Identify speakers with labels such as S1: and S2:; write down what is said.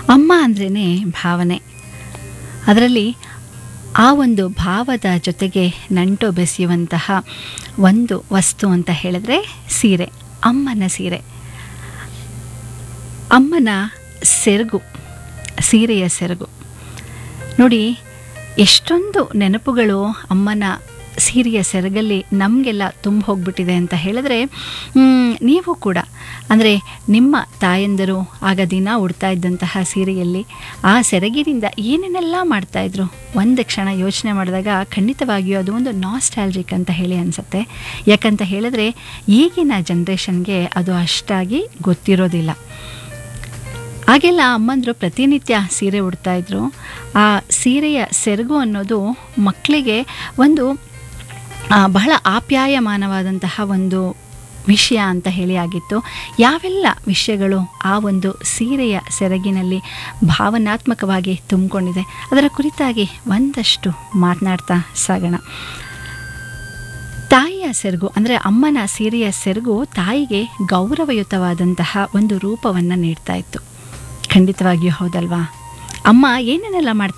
S1: ಅಮ್ಮ ಅಂದ್ರೇ ಭಾವನೆ ಅದರಲ್ಲಿ ಆ ಒಂದು ಭಾವದ ಜೊತೆಗೆ ನಂಟು ಬೆಸೆಯುವಂತಹ ಒಂದು ವಸ್ತು ಅಂತ ಹೇಳಿದ್ರೆ ಸೀರೆ ಅಮ್ಮನ ಸೀರೆ ಅಮ್ಮನ ಸೆರಗು ಸೀರೆಯ ಸೆರಗು ನೋಡಿ ಎಷ್ಟೊಂದು ನೆನಪುಗಳು ಅಮ್ಮನ ಸೀರೆಯ ಸೆರಗಲ್ಲಿ ನಮಗೆಲ್ಲ ತುಂಬ ಹೋಗ್ಬಿಟ್ಟಿದೆ ಅಂತ ಹೇಳಿದ್ರೆ ಮ್, ನೀವು ಕೂಡ ಅಂದರೆ ನಿಮ್ಮ ತಾಯಂದರು ಆಗ ದಿನ ಉಡ್ತಾ ಇದ್ದಂತಹ ಸೀರೆಯಲ್ಲಿ ಆ ಸೆರಗಿನಿಂದ ಏನೇನೆಲ್ಲ ಮಾಡ್ತಾಯಿದ್ರು ಒಂದು ಕ್ಷಣ ಯೋಚನೆ ಮಾಡಿದಾಗ ಖಂಡಿತವಾಗಿಯೂ ಅದು ಒಂದು ನಾಸ್ಟ್ಯಾಲ್ಜಿಕ್ ಅಂತ ಹೇಳಿ ಅನಿಸುತ್ತೆ ಯಾಕಂತ ಹೇಳಿದ್ರೆ ಈಗಿನ ಜನ್ರೇಷನ್ಗೆ ಅದು ಅಷ್ಟಾಗಿ ಗೊತ್ತಿರೋದಿಲ್ಲ ಆಗೆಲ್ಲ ಅಮ್ಮಂದರು ಪ್ರತಿನಿತ್ಯ ಸೀರೆ ಉಡ್ತಾ ಇದ್ರು ಆ ಸೀರೆಯ ಸೆರಗು ಅನ್ನೋದು ಮಕ್ಕಳಿಗೆ ಒಂದು ಆ, ಬಹಳ ಆಪ್ಯಾಯಮಾನವಾದಂತಹ ಒಂದು ವಿಷಯ ಅಂತ ಹೇಳಿ ಆಗಿತ್ತು ಯಾವೆಲ್ಲ ವಿಷಯಗಳು ಆ ಒಂದು ಸೀರೆಯ ಸೆರಗಿನಲ್ಲಿ ಭಾವನಾತ್ಮಕವಾಗಿ ತುಂಬಿಕೊಂಡಿದೆ ಅದರ ಕುರಿತಾಗಿ ಒಂದಷ್ಟು ಮಾತನಾಡ್ತಾ ಸಾಗೋಣ ತಾಯಿಯ ಸೆರಗು ಅಂದರೆ ಅಮ್ಮನ ಸೀರೆಯ ಸೆರಗು ತಾಯಿಗೆ ಗೌರವಯುತವಾದಂತಹ ಒಂದು ರೂಪವನ್ನು ನೀಡ್ತಾ ಇತ್ತು ಖಂಡಿತವಾಗಿಯೂ ಹೌದಲ್ವಾ ಅಮ್ಮ ಏನೇನೆಲ್ಲ ಮಾಡ್ತಾ